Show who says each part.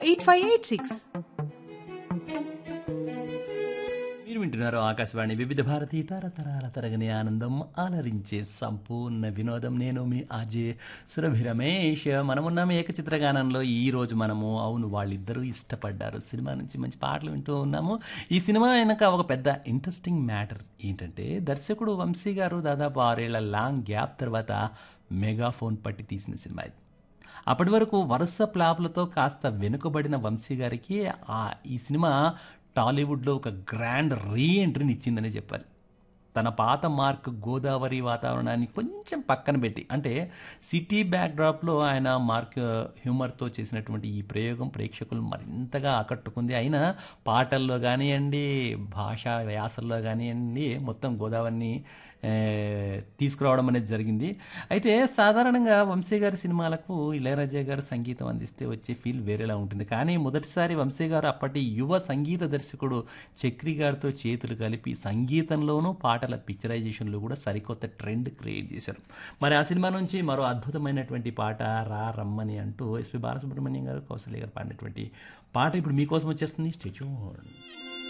Speaker 1: eight five eight six
Speaker 2: మీరు వింటున్నారు ఆకాశవాణి వివిధ భారతి తరతరాల తరగని ఆనందం ఆలరించే సంపూర్ణ వినోదం నేను మీ అజయ్ సురభి రమేష్ మనమున్నాం ఏకచిత్రగానంలో ఈ రోజు మనము అవును వాళ్ళిద్దరూ ఇష్టపడ్డారు సినిమా నుంచి మంచి పాటలు వింటూ ఉన్నాము ఈ సినిమా వెనక ఒక పెద్ద ఇంట్రెస్టింగ్ మ్యాటర్ ఏంటంటే దర్శకుడు వంశీ గారు దాదాపు ఆరేళ్ల లాంగ్ గ్యాప్ తర్వాత మెగాఫోన్ పట్టి తీసిన సినిమా ఇది అప్పటి వరకు వరుస ప్లాప్లతో కాస్త వెనుకబడిన వంశీ గారికి ఆ ఈ సినిమా టాలీవుడ్లో ఒక గ్రాండ్ రీ ఎంట్రీని ఇచ్చిందని చెప్పాలి తన పాత మార్క్ గోదావరి వాతావరణాన్ని కొంచెం పక్కన పెట్టి అంటే సిటీ బ్యాక్డ్రాప్లో ఆయన మార్క్ హ్యూమర్తో చేసినటువంటి ఈ ప్రయోగం ప్రేక్షకులు మరింతగా ఆకట్టుకుంది అయినా పాటల్లో కానివ్వండి భాషా వ్యాసల్లో కానివ్వండి మొత్తం గోదావరిని ఏ, తీసుకురావడం అనేది జరిగింది అయితే సాధారణంగా వంశీ గారి సినిమాలకు ఇళయరాజా గారు సంగీతం అందిస్తే వచ్చే ఫీల్ వేరేలా ఉంటుంది కానీ మొదటిసారి వంశీ గారు అప్పటి యువ సంగీత దర్శకుడు చక్రి గారితో చేతులు కలిపి సంగీతంలోనూ పాటల పిక్చరైజేషన్లో కూడా సరికొత్త ట్రెండ్ క్రియేట్ చేశారు మరి ఆ సినిమా నుంచి మరో అద్భుతమైనటువంటి పాట రా రమ్మని అంటూ ఎస్పి బాలసుబ్రహ్మణ్యం గారు కౌశల్య గారు పాడినటువంటి పాట ఇప్పుడు మీకోసం వచ్చేస్తుంది స్టేట్యూన్